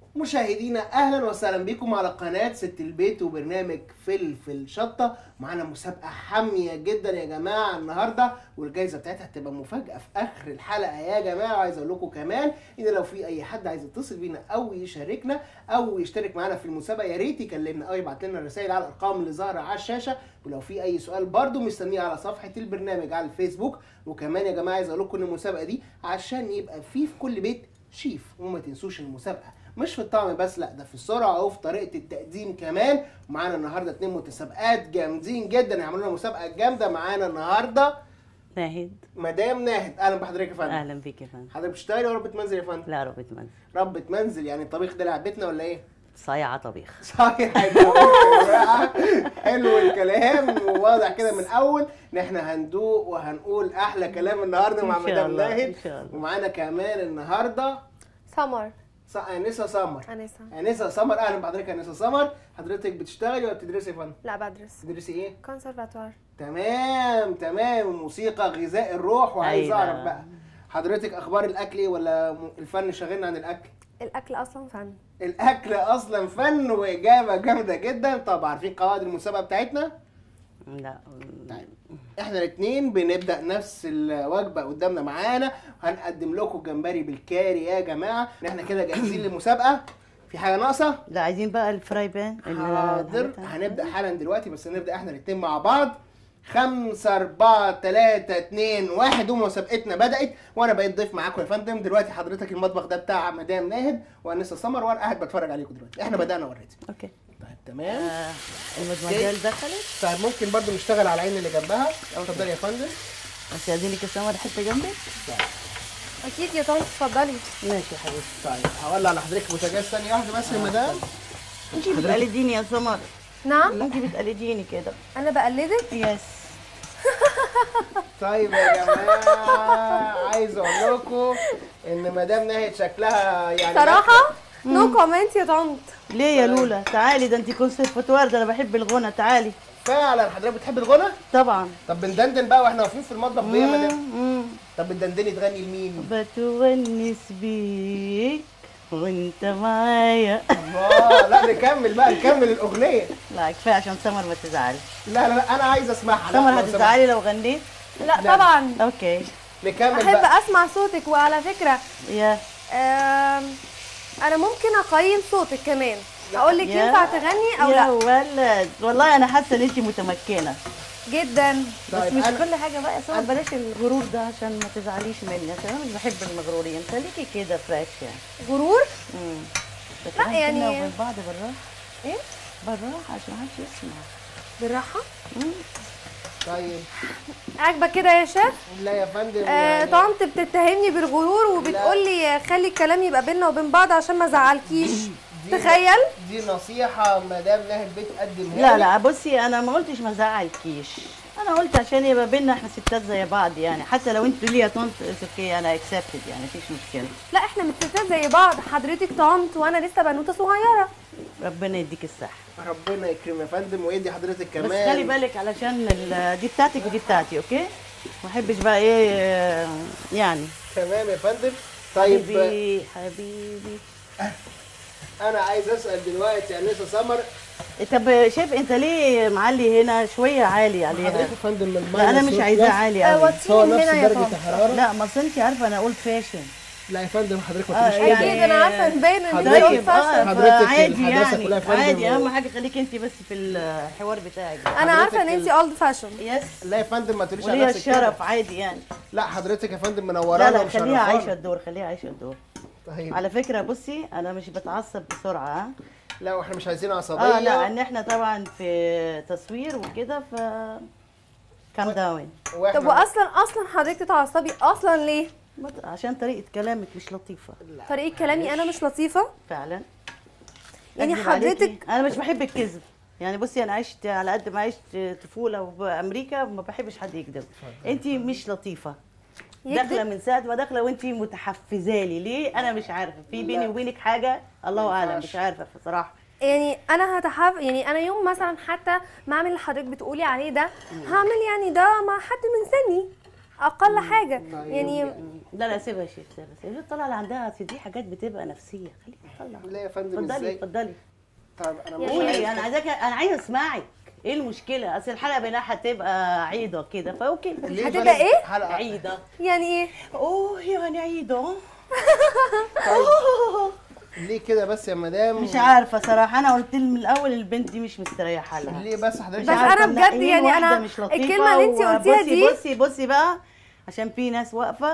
مشاهدينا اهلا وسهلا بكم على قناه ست البيت وبرنامج فلفل شطه معانا مسابقه حاميه جدا يا جماعه النهارده والجائزه بتاعتها هتبقى مفاجاه في اخر الحلقه يا جماعه وعايز اقول لكم كمان ان لو في اي حد عايز يتصل بينا او يشاركنا او يشترك معانا في المسابقه يا ريت يكلمنا او يبعت لنا رسائل على الارقام اللي ظاهره على الشاشه ولو في اي سؤال برضو مستنيه على صفحه البرنامج على الفيسبوك وكمان يا جماعه عايز اقول لكم ان المسابقه دي عشان يبقى في في كل بيت شيف وما تنسوش المسابقه مش في الطعم بس لا ده في السرعه وفي طريقه التقديم كمان معانا النهارده اتنين متسابقات جامدين جدا يعملوا لنا مسابقه جامده معانا النهارده ناهد مدام ناهد اهلا بحضرتك يا فندم اهلا بيك يا فندم حضرتك بتشتغلي ولا ربة منزل يا فندم لا ربة منزل ربة منزل يعني الطبيخ ده لعبتنا ولا ايه صايعة طبيخ صحيح يا جماعة. حلو الكلام وواضح كده من اول ان احنا هندوق وهنقول احلى كلام النهارده مع إن شاء مدام الله، ناهد إن شاء الله. ومعانا كمان النهارده سمر ص- انسه سمر انسه انسه سمر اهلا بحضرتك يا انسه سمر حضرتك بتشتغلي ولا بتدرسي يا فندم لا بدرس بتدرسي ايه كونسرفاتوار تمام تمام موسيقى غذاء الروح وعايز أيوة. اعرف بقى حضرتك اخبار الاكل ايه ولا م- الفن شاغلنا عن الاكل الاكل اصلا فن الاكل اصلا فن واجابه جامده جدا طب عارفين قواعد المسابقه بتاعتنا لا طيب احنا الاثنين بنبدا نفس الوجبه قدامنا معانا وهنقدم لكم جمبري بالكاري يا جماعه ان احنا كده جاهزين للمسابقه في حاجه ناقصه لا عايزين بقى الفراي بان ال- حاضر الحاجات- هنبدا حالا دلوقتي بس نبدا احنا الاثنين مع بعض خمسة أربعة تلاتة اتنين واحد ومسابقتنا بدأت وأنا بقيت ضيف معاكم يا فندم دلوقتي حضرتك المطبخ ده بتاع مدام ناهد وأنسة سمر وأنا قاعد بتفرج عليكم دلوقتي إحنا بدأنا اوريدي اوكي طيب تمام آه المدمجال دخلت طيب ممكن برضو نشتغل على العين اللي جنبها اتفضلي يا فندم بس عايزين لك السمر حته جنبك اكيد يا طنط اتفضلي ماشي يا حبيبتي طيب هولع لحضرتك بوتاجاز ثانية واحدة بس يا مدام انت بتقلديني يا سمر نعم انت بتقلديني كده انا بقلدك يس طيب يا جماعة عايز أقول لكم إن مدام ناهد شكلها يعني صراحه نو كومنت يا طنط ليه يا لولا تعالي ده انت كونسرفتوار ده انا بحب الغنى تعالي فعلا حضرتك بتحب الغنى؟ طبعا طب بندندن بقى واحنا واقفين في المطبخ بيه يا مدام مم. طب بتدندني تغني لمين؟ بتونس بيك وانت معايا الله لا نكمل بقى نكمل الاغنيه لا كفايه عشان سمر ما تزعلي لا لا لا انا عايز اسمعها لا، سمر لو سمحت. هتزعلي لو غنيت لا لا. طبعا اوكي نكمل احب بقى اسمع صوتك وعلى فكره يا آم، انا ممكن اقيم صوتك كمان اقول لك يا- ينفع تغني او يا لا ولد والله انا حاسه ان انت متمكنه جدا بس طيب مش أنا- كل حاجه بقى يا سمر بلاش الغرور ده عشان ما تزعليش مني عشان انا مش بحب المغرورين خليكي كده فريش يعني غرور امم بس لا، إحنا يعني- كنا وبين بعض بالراحه ايه بالراحه عشان محدش يسمع بالراحه طيب عاجبك كده يا شيف لا يا فندم آه يعني طنط بتتهمني بالغرور وبتقول لي خلي الكلام يبقى بينا وبين بعض عشان ما ازعلكيش دي- تخيل دي نصيحه مدام ناهد بتقدمها لا لي. لا بصي انا ما قلتش ما زعلكيش انا قلت عشان يبقى بينا احنا ستات زي بعض يعني حتى لو انت ليا طنط اوكي انا اكسبتد يعني مفيش مشكله لا احنا متستات زي بعض حضرتك طنط وانا لسه بنوته صغيره ربنا يديك الصحه ربنا يكرم يا فندم ويدي حضرتك كمان بس خلي بالك علشان ال- دي بتاعتك ودي بتاعتي اوكي ما احبش بقى ايه آه، يعني تمام يا فندم طيب حبيبي حبيبي انا عايز اسال دلوقتي يا انسه سمر طب شايف انت ليه معلي هنا شويه عالي حضرتك عليها يا فندم من لا انا مش minus عايزاه plus. عالي آه، قوي وطيني هو من نفس هنا يا درجه طنط الحراره لا ما أصل انت عارفه انا اقول فاشن لا يا فندم حضرتك ما آه، تقوليش يعني- كده اكيد انا عارفه باين ان حضرتك- انت طيب فاشل اه حضرتك عادي الحداثة يعني كلها يا فندم عادي و- اهم حاجه خليكي انت بس في الحوار بتاعك ده. انا عارفه ان حضرتك انت ال- اولد فاشن يس لا يا فندم ما تقوليش على وليها نفسك كده. الشرف عادي يعني لا حضرتك يا فندم لا منورانا لا خليها عايشه ومشرفانا الدور خليها عايشه الدور طيب على فكره بصي انا مش بتعصب بسرعه ها لا واحنا مش عايزين عصبيه اه لا ان احنا طبعا في تصوير وكده ف كام داون واحنا طب واصلا اصلا حضرتك تتعصبي اصلا ليه عشان طريقه كلامك مش لطيفه طريقه كلامي انا مش لطيفه فعلا يعني أكذب عليكي؟ حضرتك انا مش بحب الكذب يعني بصي انا عشت على قد ما عشت طفوله في امريكا ما بحبش حد يكذب انت مش لطيفه داخله يكذب من ساعه ما داخله وانت متحفزه لي ليه انا مش عارفه في بيني لا. وبينك حاجه الله اعلم ينفعش. مش عارفه بصراحه يعني انا هتحف يعني انا يوم مثلا حتى ما اعمل اللي حضرتك بتقولي عليه ده هعمل يعني ده مع حد من سني اقل حاجه طيب. يعني لا لا سيبها يا شيخ سيبها سيبها تطلع اللي عندها في دي حاجات بتبقى نفسيه خليها تطلع لا يا فندم اتفضلي ازاي اتفضلي طيب انا مش يعني قولي عارف. انا عايزاك انا عايزه اسمعك ايه المشكله اصل الحلقه بينها هتبقى عيضه كده فاوكي ليه هتبقى بلاش إيه؟ حلقة عيضه يعني ايه اوه يعني عيضه ليه كده بس يا مدام مش عارفه صراحه انا قلت من الاول البنت دي مش مستريحه لها ليه بس حضرتك بس عارفة أنا بجد منقيين يعني واحدة أنا مش لطيفة الكلمة اللي أنتي قلتيها وبصي- دي- بصي بصي بقى عشان في ناس واقفه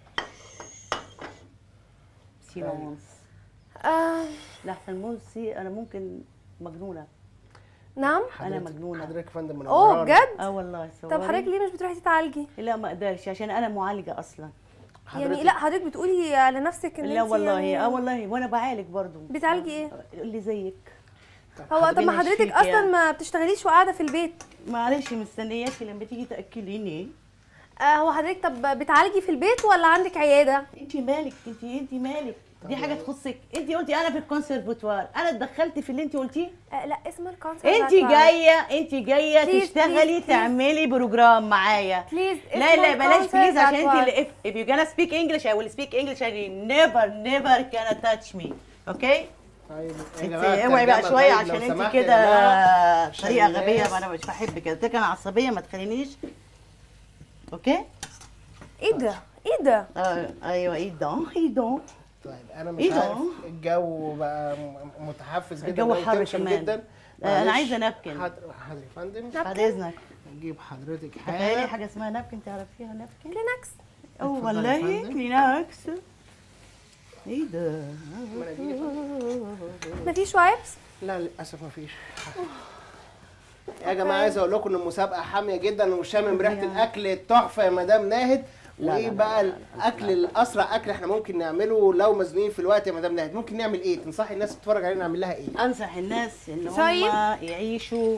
سيلونس آه لحسن بصي انا ممكن مجنونه نعم انا حضرتك- مجنونه حضرتك يا فندم اوه منورانا. بجد اه والله طب صوري. حضرتك ليه مش بتروحي تتعالجي لا ما اقدرش عشان انا معالجه اصلا يعني حضرتك- لا حضرتك بتقولي على نفسك ان لا انت والله يعني اه والله وانا بعالج برضو بتعالجي ايه اللي زيك هو طب ما حضرتك حضرتك مش فيك اصلا يعني. ما بتشتغليش وقاعده في البيت معلش مستنياكي لما تيجي تاكليني آه هو حضرتك طب بتعالجي في البيت ولا عندك عياده انت مالك انت انت مالك دي حاجه تخصك انت قلتي انا في الكونسرفتوار انا اتدخلت في اللي انت قلتيه آه لا اسم الكونسرت انت جايه انت جايه Please, تشتغلي please, please. تعملي بروجرام معايا بليز لا لا بلاش بليز عشان انت اللي if, if you're gonna speak English I will speak English and you never never gonna touch me اوكي طيب يا انت جماعة اوعي بقى الترجمة شويه طيب لو عشان انت سمحت يا كده جماعة، طريقه عشان غبيه الناس- ما انا مش بحب كده قلت لك انا عصبيه ما تخلينيش اوكي ايه ده ايه ده آه ايوه ايه ده ايه ده طيب انا مش ايه ده؟ عارف الجو بقى م- متحفز جدا الجو بقى حر وتنشن كمان. جدا آه، أنا معلش. عايزة نابكن. حاضر حاضر يا فندم بعد اذنك نجيب حضرتك تخيلي حاجه حاجه اسمها نابكن تعرفيها نابكن كلينكس اوه اتفضلي يا والله فندم. كلينكس ايه ده مناديل يا فندم. مفيش وايبس لا للاسف مفيش يا جماعه عايز اقول لكم ان المسابقه حاميه جدا وشامم ريحه الاكل التحفه يا مدام ناهد لا، وايه لا، بقى لا، الاكل الاسرع اكل احنا ممكن نعمله لو مزنوقين في الوقت يا مدام ناهد ممكن نعمل ايه تنصحي الناس تتفرج علينا نعمل لها ايه انصح الناس ان طيب. هم يعيشوا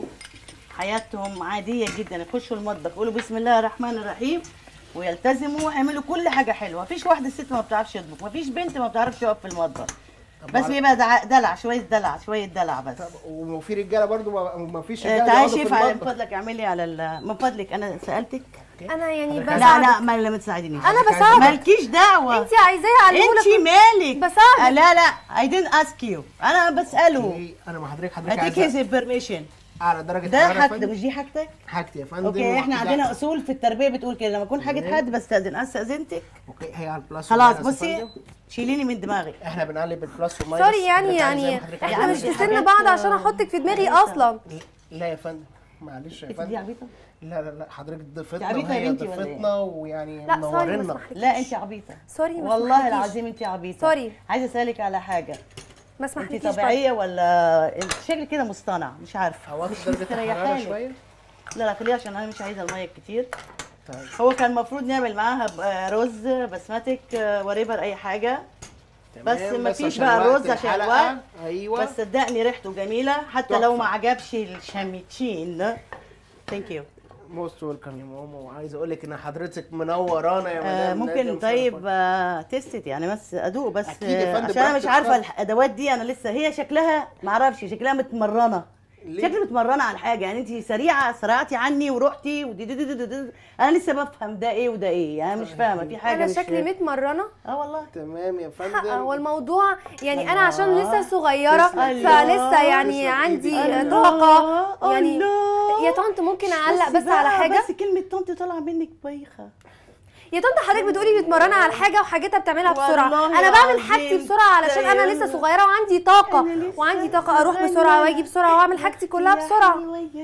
حياتهم عاديه جدا يخشوا المطبخ يقولوا بسم الله الرحمن الرحيم ويلتزموا ويعملوا كل حاجه حلوه مفيش واحده ست ما بتعرفش تطبخ مفيش بنت ما بتعرفش تقف في المطبخ طب بس وعلى- بيبقى دع- دلع شويه دلع شويه دلع بس طب وفي رجاله برضو ما- ما فيش آه، رجاله تعالي يقعدوا في شيف على- من المطبخ. فضلك اعملي على ال- من فضلك انا سالتك انا يعني حضرتك لا بساعدك لا ما ما تساعدنيش انا عايزة- بساعدك مالكيش دعوه انت عايزاه يعلمهولك انت مالك بساعدك. آه، لا لا I didn't ask you انا بساله إيه، انا مع حضرتك حضرتك اديك عايزه his permission اعلى درجه ده حرارة يا حاجتك فندم؟ مش دي حاجتك حاجتي يا فندم اوكي احنا وحاجة- عندنا اصول في التربيه بتقول كده لما يكون حاجه تمام. حد بستاذن استاذنتك اوكي هي على البلس خلاص والماينس يا بصي فندم. شيليني من دماغي احنا بنقلب البلس والماينس سوري يعني حضرتك عايزة زي يعني ما حضرتك احنا عايزة. مش دي في سن حاجات، بعض آه، عشان احطك في دماغي عبيطة. اصلا لا يا فندم معلش يا انت دي فندم عبيطه لا لا لا حضرتك ضيفتنا عبيطة يا وهي بنتي ولا إيه؟ ضيفتنا ويعني لا سوري ما منورنا اسمحلكيش لا انت عبيطه سوري ما والله اسمحلكيش. العظيم انت عبيطه سوري. عايزه اسالك على حاجه ما انت اسمحلكيش طبيعيه ولا انت شكلك كده مصطنع مش عارفه هو مش درجه الحراره مستريحالك. شويه لا لا خليها عشان انا مش عايزه الميه كتير طيب هو كان المفروض نعمل معاها ب- آه، رز بسمتك وريبر اي حاجه بس تمام، مفيش عشان بقى وقت الرز عشان الحلقة. الوقت. ايوه بس صدقني ريحته جميله حتى لو تحفة. ما عجبش الشاميتشين ثانك يو موست ويلكم يا ماما وعايز اقول لك ان حضرتك منورانا يا آه مدام ممكن نادم طيب شرفت. آه تستت يعني بس ادوق بس أكيد يا آه فندم، عشان انا مش براحتك عارفه خالص. الادوات دي انا لسه هي شكلها معرفش شكلها متمرنه ليه؟ شكلي متمرنه على حاجه يعني انت سريعه سرعتي عني ورحتي ودي دي دي دي دي دي. انا لسه بفهم ده ايه وده ايه يعني مش فاهمه في حاجه انا مش شكلي متمرنه اه والله تمام يا حق فندم والموضوع يعني انا الله. عشان لسه صغيره تسلم فلسه يعني تسلم عندي إيدك. طاقه يعني الله. يا طنط ممكن اعلق بس بس على بقى، حاجه بس كلمه طنط طالعه منك بايخه يا طنط حضرتك بتقولي متمرنه على حاجه وحاجتها بتعملها بسرعه والله انا بعمل العظيم حاجتي بسرعه علشان انا يا لسه أنا- صغيره وعندي طاقه أنا لسه وعندي طاقه اروح صغننة. بسرعه واجي بسرعه واعمل حاجتي كلها بسرعه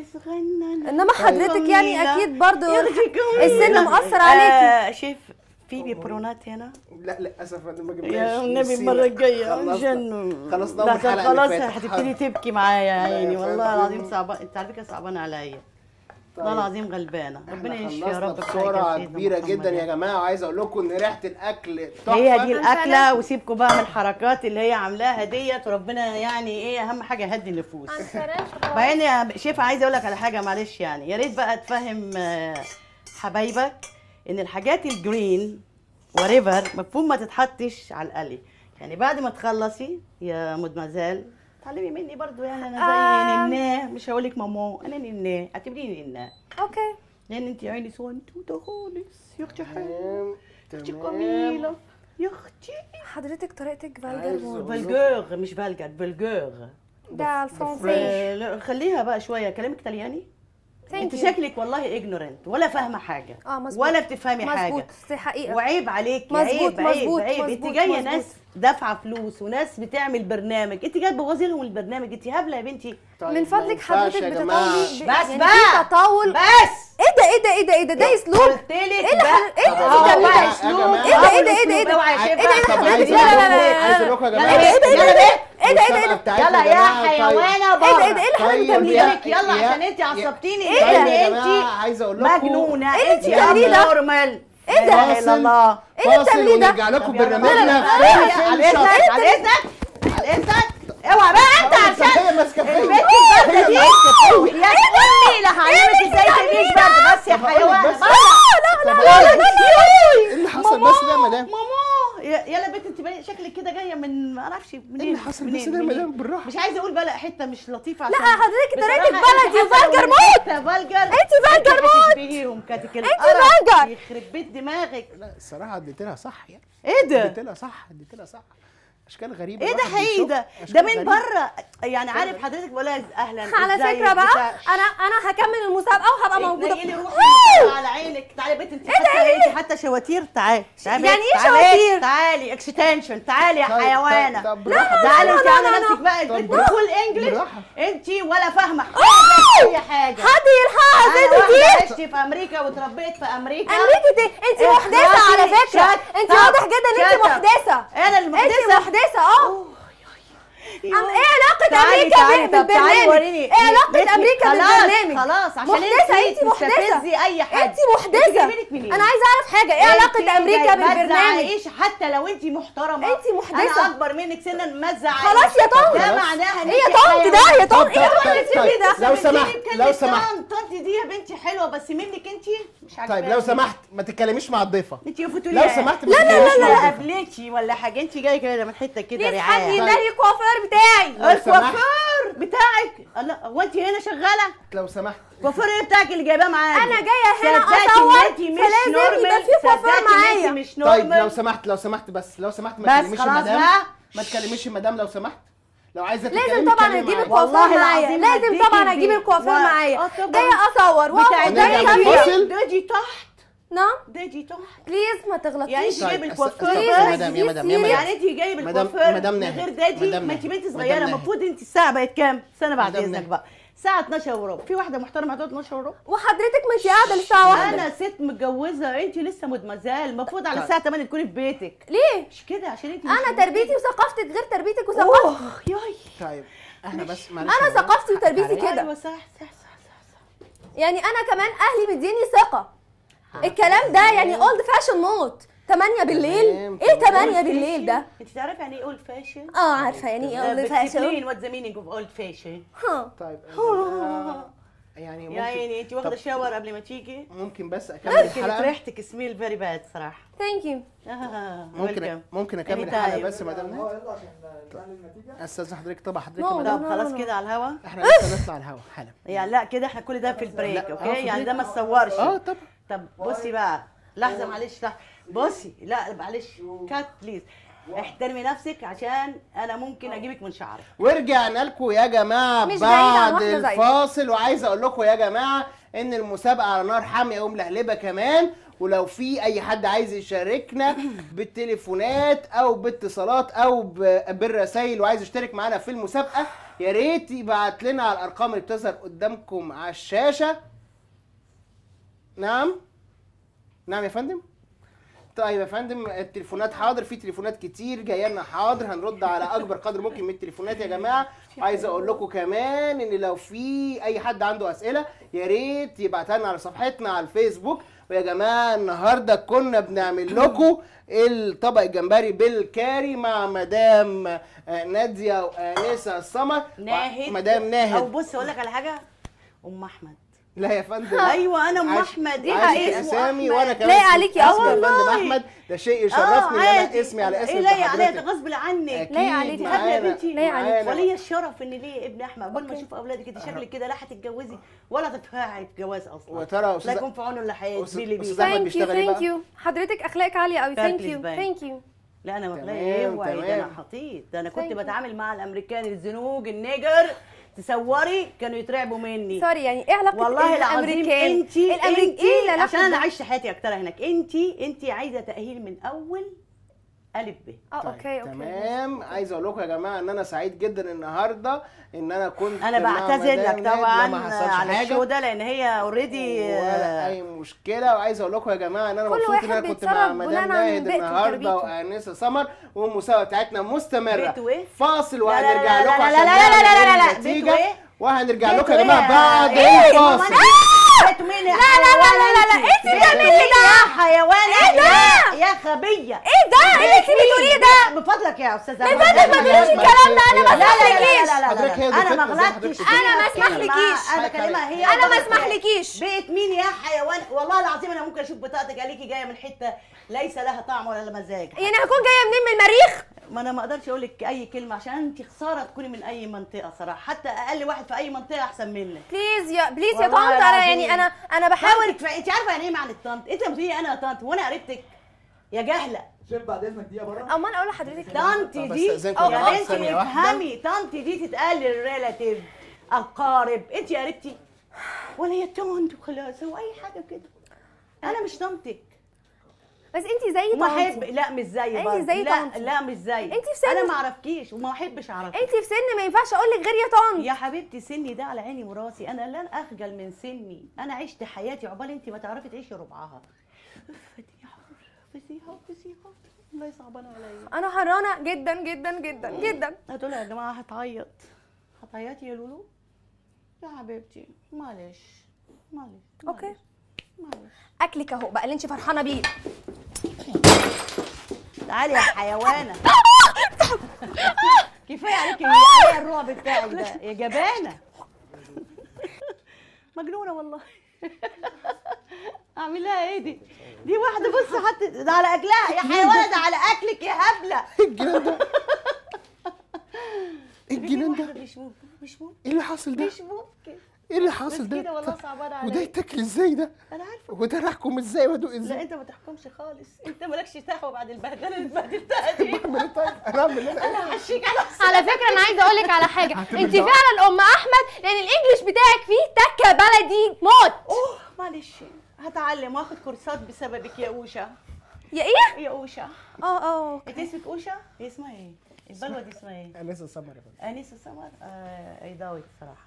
انما حضرتك يعني جميلة. اكيد برضو يرضي جميلة. السن مؤثر عليكي آه شيف في بيبرونات هنا لا للاسف انا ما جبناش يا النبي نسينا. المرة الجاية خلصنا عشان خلصنا لا أول كان حلقة اللي خلاص فاتت. هتبتدي تبكي معايا يا لا يا عيني والله فندم. العظيم صعبان انت على فكرة صعبانة عليا والله العظيم غلبانة ربنا احنا يشفي يا خلصنا رب بحاجة بسرعه سيدنا كبيره محمد جدا يا يعني. جماعه وعايز اقول لكم ان ريحه الاكل تحفه هي دي أنا الاكله وسيبكم بقى من الحركات اللي هي عاملاها ديت وربنا يعني ايه اهم حاجه هدي النفوس بعدين يا شيف عايزه اقول لك على حاجه معلش يعني يا ريت بقى تفهم آه، حبايبك ان الحاجات الجرين وريفر مفهوم ما تتحطش على القلي يعني بعد ما تخلصي يا مدمزال تعلمي مني برضو يعني انا زي آه. نناه مش هقول لك ماما انا نناه اعتبريني نناه اوكي لان انت عيني سوانتوته خالص يا اختي حلوه تمام اختي تمام جميله يا اختي حضرتك طريقتك عايز فالجر موت أقول- فالجور مش فالجر فالجور ده الفرنسي آه، لا، خليها بقى شويه كلامك طلياني انت Thank you. شكلك والله اجنورنت ولا فاهمه حاجه اه مظبوط ولا بتفهمي مظبوط حاجه دي حقيقه وعيب عليك مظبوط، عيب عيب مظبوط، عيب انت مظبوط، جايه مظبوط. ناس دافعه فلوس وناس بتعمل برنامج انت جايه تبوظي لهم البرنامج انت هبله يا بنتي طيب، من ما فضلك ينفعش حضرتك يا جماعة. بتطاولي ب- بس يعني بقى. في تطاول بس ايه ده ايه ده ايه ده ايه ده ده اسلوب قلت لك ايه اللي بقى حضرتك- ايه اللي أهو انت بتعمليه بقى ده؟ اسلوب إيه ده؟ إيه ده؟ إيه ده؟ إيه ده؟ اوعى يا إيه ده؟ شيخ إيه ده؟ طب لا، عايز لا، لا، لا، لا. عايز اقول لكم يا جماعه يلا ايه ده ايه ده ايه ده ايه ده ايه المسابقة ده بتاعتنا يلا يا جماعة، طيب. حيوانه ايه ده ايه ده بره ايه اللي حضرتك طيب بتعمليه يا- ده؟ يلا يا- عشان انت يا- عصبتيني إيه طيب ده؟ يا انت جماعه عايز اقول لكم مجنونه إيه اللي انت انت بتعمليه ده؟ نورمال ايه ده؟ لا اله الا الله ايه اللي فاصل بتعمليه ده؟ ونرجع لكم طب يلا بقى. برنامجنا لا، لا، لا، في على الشط. اذنك على اذنك على اذنك اوعى بقى انت عشان هي ماسكه فيا البنت هي البارده دي ماسكه فيا يا امي لا هعلمك ازاي تعيش برد بس يا طب أقول لك حيوانه بس. بره لا لا طب لا أقول لا لك لا ايه اللي حصل بس ده يا مدام ماما يا- يلا بنت انت باين- شكلك كده جايه من ما اعرفش منين ايه اللي حصل بس منين- ده يا منين. مدام بالراحه مش عايزه اقول بقى حته مش لطيفه لا عشان حضرتك بصراحة طريقتك انت بلدي حتى لو وفالجر إن موت انت فالجر انت فالجر موت. هتشبهيهم كاتك انت فالجر. يخرب بيت دماغك لا الصراحه اديت لها صح يعني ايه ده اديت لها صح اديت لها صح اشكال غريبه ايه ده الواحد حقيقي بيشوف ده أشكال ده من غريبة. بره يعني عارف حضرتك بقولها اهلا على ازيك فكره بقى بتاع- انا انا هكمل المسابقه وهبقى موجوده اتنقلي روحي المسابقة على عينك تعالي يا بنت انت حتى انت حتى شواتير تعالي تعالي يعني ايه تعالي. شواتير؟ تعالي اكستنشن تعالي يا طيب، حيوانه طب- طب بالراحة. تعالي انت لا، عامله لا، نفسك بقى طب البنت بالراحة. فول انجلش بالراحة. انت ولا فاهمه حاجه اي حاجه حد يلحقها انا زي واحده دي عشت في امريكا واتربيت في امريكا امريكا دي انت محدثه على اخلصي فكره شت انت اب، واضح جدا ان شت انت اب. محدثه انا انت المحدثه محدثه اه أم ايه علاقة تعالي- أمريكا تعالي- ب- طب تعالي بالبرنامج؟ وريني. إيه علاقة ليتني- أمريكا خلاص- بالبرنامج؟ خلاص عشان محدثة انت أنت محدثة تستفزي اي حد أنت محدثة جايبينك منين؟ أنا عايزة أعرف حاجة إيه علاقة أمريكا ما بالبرنامج؟ تزعقيش حتى لو انت محترمه أنت محدثة. انا اكبر منك سنا ما تزعقيش خلاص يا طنط. ده خلاص. معناها ان إيه يا انت طنط ده يا طنط طب- إيه طب- اللي طب- بتقولي ده؟ لو سمحت لو سمحت طنط دي يا بنتي حلوه بس منك انت مش عاجباني طيب لو سمحت ما تتكلميش مع الضيفه انت يفوتوا لو سمحت ما لا لا تتكلميش لا مع لا الضيفة. قبلتي ولا حاجه انت جايه كده من حته كده بليز حد رعايه ينادي الكوافير بتاعي لو سمحت. الكوافير بتاعك لا هو انت هنا شغاله لو سمحت الكوافير ايه بتاعك اللي جايباه معاك أنا جاية هنا صدقتي أصور، ان انت مش فلازم يبقى نورمال في كوافير صدقتي ان معايا. انت مش طيب لو نورمال سمحت لو سمحت بس لو سمحت ما بس تكلميش خلاص المدام بقى. ما تكلميش المدام لو سمحت لو عايزه لازم تتكلمي طبعا اتكلمي اجيب معايا. الكوافير والله معايا العظيم لازم هديكي طبعا اجيب البيت. الكوافير و- معايا اه طبعا. جايه اصور واقعد بتاع قدام نرجع الكاميرا للفاصل. دجي تحت نعم دجي تحت بليز ما يعني تغلطيش انت جايب طيب، الكوافير استنى، بليز، يا مدام يا بليز، مدام يا بليز. مدام يعني انت جايب مدام- الكوافير مدام من ناهد. غير دادي مدام ما انت ناهد. بنت مدام صغيره ناهد. المفروض انت الساعه بقت كام؟ استنى بعد مدام اذنك ناهد. بقى الساعه 12 وربع في واحده محترمه هتقعد 12 وربع وحضرتك ما انت قاعده للساعه واحدة انا ست متجوزه انت لسه مدمزال المفروض على طيب. الساعه 8 تكوني في بيتك ليه مش كده عشان انت مش انا في تربيتي بيتك. وثقافتك غير تربيتك وثقافتي اوه ياي طيب احنا بس معلش انا يا جماعة. ثقافتي وتربيتي تعالي. كده ايوه صح صح صح صح, صح. يعني انا كمان اهلي مديني ثقه الكلام ده يعني اولد فاشن موت 8 بالليل تمام، ايه تمام. 8 بالليل ده انت تعرفي يعني ايه اولد فاشن؟ اه عارفه يعني ايه اولد فاشن فاشن وات ذا مينينج اوف اولد فاشن ها طيب آه، يعني يا ممكن عيني انت واخده طب شاور قبل ما تيجي ممكن بس اكمل كانت الحلقه ريحتك سميل فيري باد صراحه ثانك يو آه، ممكن welcome. ممكن اكمل Anytime. الحلقه بس يا مدام نهاد استاذ حضرتك طبعا حضرتك يا No, مدام طب خلاص كده على الهوا احنا لسه نطلع الهوا حالا يعني لا كده احنا كل ده في البريك لا، اوكي آه، في يعني البريك. ده ما تصورش اه طبعا طب بصي بقى لحظه معلش لحظه بصي لا معلش كات بليز احترمي نفسك عشان انا ممكن اجيبك من شعرك ورجعنا لكم يا جماعه مش بعيد عن بعد واحدة زيك. الفاصل وعايز اقول لكم يا جماعه ان المسابقه على نار حاميه وملهلبه كمان ولو في اي حد عايز يشاركنا بالتليفونات او باتصالات او ب- بالرسائل وعايز يشترك معانا في المسابقه يا ريت يبعت لنا على الارقام اللي بتظهر قدامكم على الشاشه نعم نعم يا فندم طيب يا فندم التليفونات حاضر في تليفونات كتير جايه لنا حاضر هنرد على اكبر قدر ممكن من التليفونات يا جماعه عايز اقول لكم كمان ان لو في اي حد عنده اسئله يا ريت يبعتها لنا على صفحتنا على الفيسبوك ويا جماعه النهارده كنا بنعمل لكم الطبق الجمبري بالكاري مع مدام آه، ناديه وانسه السمر ناهد مدام او ناهد بص اقول لك على حاجه ام احمد لا يا فندم ايوه انا ام عاش- احمد دي عاش حقيقة. اسامي وانا كمان لايق اسمي- عليكي أوي. اسمي يا فندم والله. احمد ده شيء يشرفني ان انا اسمي على اسم ايه لايق حضرتك. عليا غصب عنك أكيد لايق عليكي. دي قبل يا معانا- بنتي لايق عليكي. معانا. وليا الشرف ان ليه ابن احمد اول ما اشوف اولادك انت شكلك كده لا هتتجوزي ولا تدفعي جواز اصلا وترى لا استاذ يكون في عونه اللي أستاذ- هيتبلي بيه أستاذ أحمد ثانك يو بيشتغل إيه ثانك بقى؟ يو حضرتك اخلاقك عاليه قوي ثانك Barclays يو Bank. ثانك يو لا انا تمام، مغلاقي ايه وعي ده انا تمام. حطيت ده انا كنت Thank you. بتعامل مع الامريكان الزنوج النيجر تصوري كانوا يترعبوا مني سوري يعني ايه علاقه والله العظيم الامريكان انت الامريكان انت ايه لا عشان انا عشت حياتي اكتر هناك انت انت عايزه تاهيل من اول الف ب اه طيب، اوكي اوكي تمام عايز اقول لكم يا جماعه ان انا سعيد جدا النهارده ان انا كنت انا مع بعتذر مدام لك نادية، طبعا ما حصلش على حاجة. الشو ده لان هي اوريدي ولا اي مشكله وعايز اقول لكم يا جماعه ان انا كل مبسوط ان واحد انا كنت بيتصرف مع بناء مدام عن ناهد بيئته النهارده وتربيته. وانسه سمر والمسابقه بتاعتنا مستمره بيته إيه؟ فاصل لا لا وهنرجع لا لكم لا عشان لا لا لا لا لا لا. نعمل بيته النتيجه إيه؟ وهنرجع لكم بيته يا جماعه إيه؟ بعد إيه؟ الفاصل بيته مين يا لا لا لا لا لا لا انت بتعملي ايه ده يا حيوان إيه ده؟ يا خبيه ايه ده ايه اللي انت بتقوليه ده من فضلك يا استاذه من فضلك ما تقوليش الكلام ده انا ما لا لا اسمحلكيش لا لا لا حضرتك هي لا انا ما دكتورة زي غلطتش حضرتك. أنا ما فيها كلمة. اسمحلكيش. انا بكلمها هي انا ما غلطت. اسمحلكيش بيت مين يا حيوان والله العظيم انا ممكن اشوف بطاقتك عليكي جايه من حته ليس لها طعم ولا لها مزاج يعني هكون جايه منين من المريخ ما انا ما اقدرش اقول لك اي كلمه عشان انت خساره تكوني من اي منطقه صراحه حتى اقل واحد في اي منطقه احسن منك بليز يا بليز يا والله طنط انا العظيم. يعني انا انا بحاول طنطك ف- انت عارفه يعني ايه معنى الطنط انت لما تقولي انا طنط وانا قريبتك يا جهله شيف بعد اذنك دقيقه بره امال اقول لحضرتك طنطي طب دي أستأذنكم يا جماعة يعني انت ثانية واحدة. افهمي طنطي دي تتقال للريلاتيف اقارب انت قريبتي ولا هي طنط وخلاص هو اي حاجه كده انا مش طنطك بس انت زي وما احب طنطي لا مش زي انت برضه. زي لا طنطي. لا مش زي انت في سن- انا ما اعرفكيش وما احبش اعرفك انت في سن ما ينفعش اقول لك غير يا طنط يا حبيبتي سني ده على عيني وراسي انا لن اخجل من سني انا عشت حياتي عقبال انت ما تعرفي تعيشي ربعها اف الدنيا حر فسيحه فسيحه الله يصعبان عليا انا حرانه جدا جدا جدا جدا هتقول يا جماعه هتعيط هتعيطي يا لولو يا حبيبتي معلش معلش اوكي معلش، معلش اكلك اهو بقى اللي انت فرحانه بيه تعالي يا حيوانه كفايه عليكي عليا الرعب بتاعك ده يا جبانه مجنونه والله اعمل لها ايه دي دي واحده بص حط ده على اكلها يا حيوانه ده على اكلك يا هبله ايه الجنان ده ايه الجنان واحدة ده مش ممكن مش ممكن ايه اللي حاصل ده مش ممكن ايه اللي بس حاصل ده كده والله طب صعبان وده عليا يتاكل ازاي ده انا عارفه وده انا احكم ازاي وادوق لا ازاي انت ما تحكمش خالص انت مالكش دعوه بعد البهدله اللي اتبهدلتها دي اعمل ايه طيب انا اعمل ايه انا همشيك على على فكره انا عايزه اقول لك على حاجه هعتمد انت ده. فعلا ام احمد لان الانجليش بتاعك فيه تكه بلدي موت اوه معلش هتعلم واخد كورسات بسببك يا اوشا يا ايه يا اوشا اه اه انت اسمك اوشا هي اسمها ايه البلوه دي اسمها ايه انا لسه سمر يا فندم انيسه سمر آه اي داوت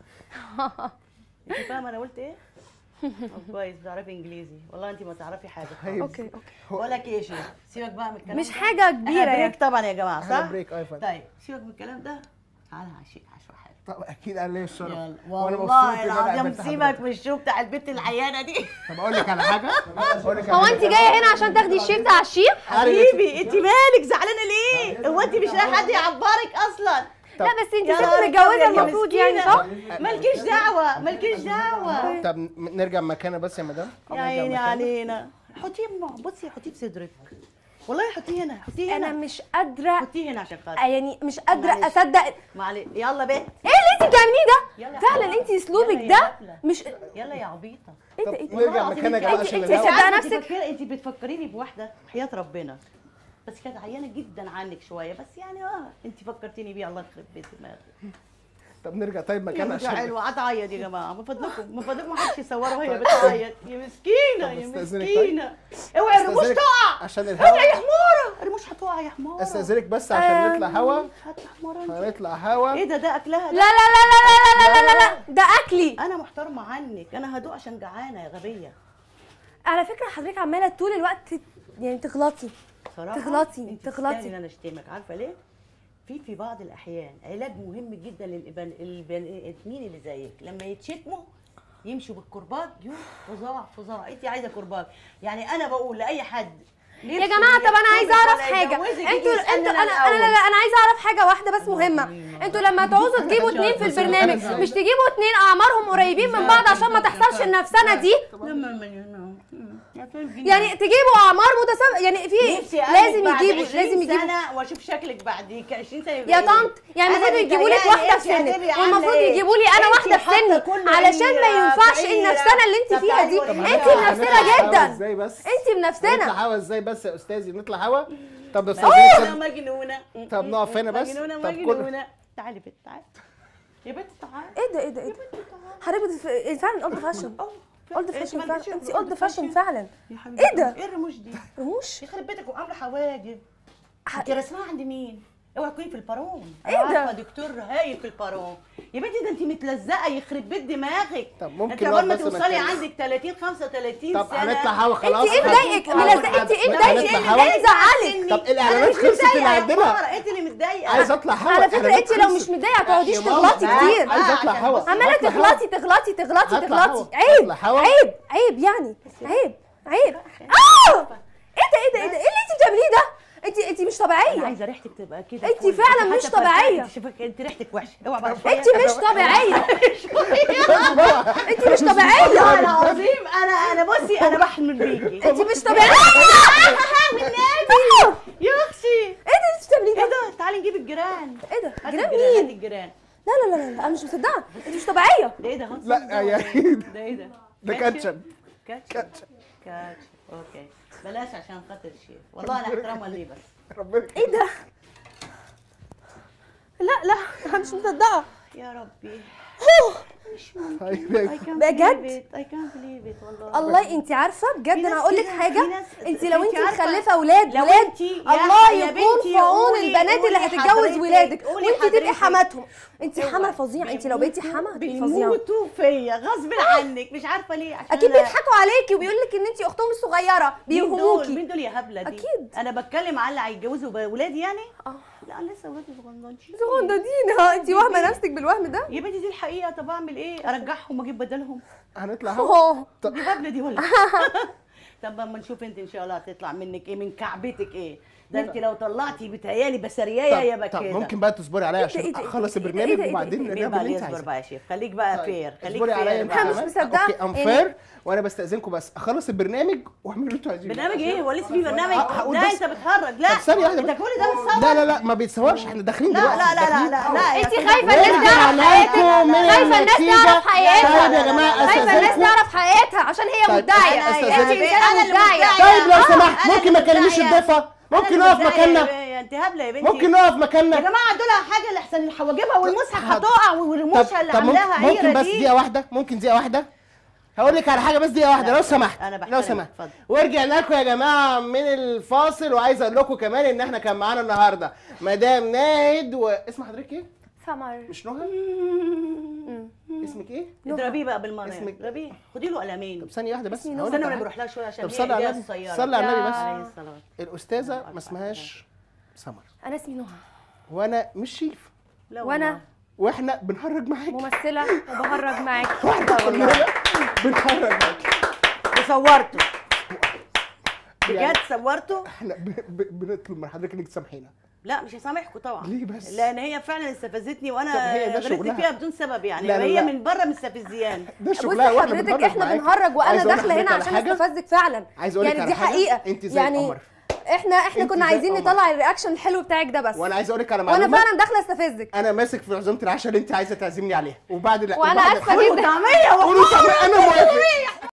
صراحه انت فاهمه انا قلت ايه طب كويس بتعرفي انجليزي والله انت ما تعرفي حاجه طيب. اوكي اوكي بقول لك ايه يا شيخ سيبك بقى من الكلام مش ده. حاجه كبيره احنا يعني بريك طبعا يا جماعه احنا صح بريك اه يا فندم طيب سيبك من الكلام ده تعالى هعشيك عشوه حاجه طب اكيد انا ليا الشرف يلا وانا مبسوط والله ان انا العظيم قابلت سيبك حضرتك من الشو بتاع البت العيانه دي طب اقول لك على حاجه اقول لك على هو حاجة. انت جايه هنا عشان تاخدي الشيفت على الشيف حبيبي انت مالك زعلانه ليه هو انت مش لاقي حد يعبرك اصلا طب- لا بس انت يا ست نهار متجوزه أبيض يا المفروض يعني صح مالكيش دعوه مالكيش دعوه طب ن- نرجع مكاننا بس يا مدام يا نرجع عيني مكاننا. علينا حطيه مع- بصي حطيه في صدرك والله حطيه هنا حطيه انا هنا مش قادره حطيه هنا عشان خاطر يعني مش قادره معلش. اصدق معلش يلا بيه ايه اللي انت بتعمليه ده يلا يا فعلا حبيبي. انت اسلوبك يلا يا ده هبلة. مش يلا يا عبيطه ايه طب ده ايه ده نرجع والله مكاننا يا العظيم جماعه انت- عشان انت- الهوا صدقة انت نفسك؟ بتفكري- انت بتفكريني بواحده حياه ربنا بس كانت عيانه جدا عنك شويه بس يعني اه انت فكرتيني بيها الله يخرب بيت دماغك طب نرجع طيب مكاننا يا عشان حلوه هتعيط يا جماعه من فضلكم من فضلكم ما حدش يصورها وهي بتعيط يا مسكينه طب يا استأذنك مسكينه اوعي الرموش استأذنك تقع عشان اوعي يا الهوا حماره الرموش هتقع يا حماره استاذنك بس عشان نطلع هوا هات يا حماره انت هنطلع هوا ايه ده ده اكلها لا ده لا لا لا لا لا لا لا لا ده اكلي انا محترمه عنك انا هدوق عشان جعانه يا غبيه على فكره حضرتك عماله طول الوقت يعني تغلطي صراحه تغلطي، انت تغلطي. تستاهلي ان انا اشتمك عارفه ليه في في بعض الاحيان علاج مهم جدا للبني ادمين اللي زيك لما يتشتموا يمشوا بالكرباج يوم فظاع فظاع انت عايزه كرباج يعني انا بقول لاي حد يا جماعه طب انا عايزه اعرف حاجه انتوا انتوا انا انا لا لا انا عايزه اعرف حاجه واحده بس مهمه انتوا لما تعوزوا تجيبوا اتنين في البرنامج مش تجيبوا اتنين اعمارهم قريبين من بعض عشان ما تحصلش النفسنه دي يعني تجيبوا اعمار متسابقه يعني في لازم يجيبوا لازم يجيبوا سنه واشوف شكلك بعد 20 سنه يا طنط يعني المفروض يجيبوا لك واحده في سنك والمفروض يجيبوا لي انا واحده في سني علشان ما ينفعش النفسنه اللي انت فيها دي انت منفسنه هوا جدا ازاي بس انت نطلع منفسنه هوا ازاي بس يا استاذي نطلع هوا طب يا انا استاذي مجنونه طب نقف هنا بس. مجنونه طب كل- مجنونه تعالي بنت تعالي يا بنت تعالي ايه ده ايه ده ايه ده حضرتك فعلا اولد فاشن اولد فاشن فعلا انت اولد فاشن فعلا يا حبيبتي ايه ده؟ ايه الرموش دي رموش يخرب بيتك وعامله حواجب انت رسمها عند مين اوعى تكوني في البارون ايه ده؟ عارفة دكتور هايل في البارون يا بنتي ده انت متلزقه يخرب بيت دماغك طب ممكن انت اول ما نقعد بس توصلي مكان. عندك 30 35 طب سنه هنطلع هوا خلاص انت ايه مضايقك ملزقه انت ايه مضايقك هنطلع هوا ايه زعلك طب الاعلانات خلصت اللي عندنا انت اللي متضايقه عايز اطلع هوا على فكره الإعلانات انت لو خلصت. مش متضايقه تقعديش يا ماما، تغلطي لا، كتير عايز اطلع عشان هوا بس- عماله أطلع هوا. تغلطي تغلطي تغلطي هطلع تغلطي هوا. عيب هطلع هوا. عيب عيب يعني عيب عيب اه ايه ده ايه ده ايه ده ايه اللي انت بتعمليه ده انت انت مش انا طبيعيه عايزه ريحتك تبقى كده انت فل. فعلا حتى مش فرحانة، طبيعية. انت شايفك انت ريحتك وحشه اوعى بقى شوية. انت مش طبيعيه انت مش طبيعيه والله العظيم انا انا بصي انا بحمل بيكي انت مش طبيعيه والنبي يا اختي ايه ده انت بتعمليه ايه ده ده تعالي نجيب الجيران ايه ده هاتي جيران الجيران هاتي مين الجيران لا لا لا لا انا مش مصدقه انت مش طبيعيه ده ايه ده هانس لا، ده ولا يعني ايه؟ ده ايه ده ده كاتشب؟ كاتشب. كاتشب كاتشب. كاتشب اوكي بلاش عشان خاطر الشيف والله انا احتراما ليه بس ربنا ايه ده لا لا انا مش مصدقه يا ربي أيوة. I can't بجد؟ believe it. I can't believe it والله الله انت عارفه بجد في ناس انا هقول لك كده- حاجه في ناس- انت لو انت انت عارفة، مخلفه اولاد لو ولاد انت يا الله ح- يا يكون بنتي في عون قولي- البنات اللي قولي هتتجوز حضرتك- ولادك قولي وانت تبقي حضرتك. حماتهم انت اوعى. حما فظيعه انت لو بقيتي حما هتبقي فظيعه بيموتوا فيا غصب عنك مش عارفه ليه عشان اكيد أنا- بيضحكوا عليكي وبيقول لك ان انت اختهم الصغيره مين دول بيوهموكي مين دول يا هبله دي أكيد. انا بتكلم على اللي هيتجوزوا ولادي يعني اه لا لسه ولادي صغننين صغنطين انت واهمه نفسك بالوهم ده يا بنتي دي الحقيقه طب اعمل ايه ارجعهم واجيب بدلهم هنطلع هوا اه دي هبله دي ولا طب اما نشوف انت ان شاء الله هتطلع منك ايه من كعبتك ايه ده انت لو طلعتي بتهيالي بسريايه يا طب, طب بكده ممكن بقى تصبري عليا إيه عشان ده- إيه ده- اخلص إيه ده- البرنامج إيه ده- إيه ده- وبعدين مين نعمل بقى اللي اللي انت يصبر عايزاه بقى يا شيف خليك بقى طيب، فير خليك اصبري عليا فير انت بقى. أنا مش كمان. مصدقة. اوكي ام إيه فير وانا بستاذنكم بس اخلص البرنامج واعملوا اللي انتوا عايزينه برنامج ايه هو لسه في برنامج ه- هقول لا بس- انت بتهرج لا طب ثانية واحدة انت بس. كل ده متصور لا لا لا ما بيتصورش احنا داخلين لا دلوقتي لا لا لا داخلين. لا لا انت يا خايفه فندم. الناس تعرف ورجعنا حياتك لكم من خايفه الناس النتيجة. تعرف حياتها طيب يا جماعة خايفه الناس استاذنكم تعرف حياتها عشان هي طيب، مدعيه أنا- انت أستاذنك. انسانه أنا اللي مدعيه مدعية. طيب لو آه، سمحت أنا ممكن اللي ما تكلميش متضايقة. الضيفة أنا ممكن اللي نقف متضايقة مكاننا يا انت هبله يا بنتي ممكن نقف يا مكاننا جماعه دول حاجه اللي احسن الحواجبها والمصحف حاضر. هتقع طب والرموشه اللي طب ممكن, عاملاها ممكن هيره بس دي دقيقة واحدة ممكن دقيقة واحدة هقول لك على حاجة بس دقيقة واحدة لا، لو سمحت أنا لو بحترمك، سمحت اتفضل. ورجعنا لكم يا جماعة من الفاصل وعايز اقول لكم كمان ان احنا كان معانا النهاردة مدام ناهد واسم حضرتك ايه؟ سمر مش نهى؟ اسمك ايه؟ اضربيه بقى بالمره اسمك- اضربيه خدي له قلمين طب ثانية واحدة بس اسمي هقول استنى لك وانا على بروح لها شويه عشان طب هي صلي على ايديها النبي قصيرة. صلي على النبي بس يا- عليه الصلاه حاجة. الأستاذة ما اسمهاش سمر انا اسمي نهى وانا مش شيف لا وأنا- والله. واحنا بنهرج معاك ممثله وبهرج معاكي واحنا كلنا بنهرج معاك وصورته يعني بجد صورته احنا ب- ب- بنطلب من حضرتك انك تسامحينا لا مش هسامحكم طبعا ليه بس؟ لان هي فعلا استفزتني طب وانا هي ده غلطت شغلها. فيها بدون سبب يعني لا، لا، هي لا. من بره مستفزيان ده بصي شغلها واحنا حضرتك بنهرج احنا معاك. بنهرج وانا عايز أقول داخله لحضرتك هنا على عشان حاجة. استفزك فعلا عايز أقول لك يعني على دي حاجة. حقيقه انت زي يعني القمر. احنا احنا انت كنا زي عايزين القمر. نطلع الرياكشن الحلو بتاعك ده بس وانا عايز اقول لك على وانا معلومه فعلا داخله استفزك انا ماسك في عزومه العشاء اللي انت عايزه تعزمني عليها وبعد لا وانا وبعد اسفه الحلقة- جدا طعميه قولوا طعمية، انا موافق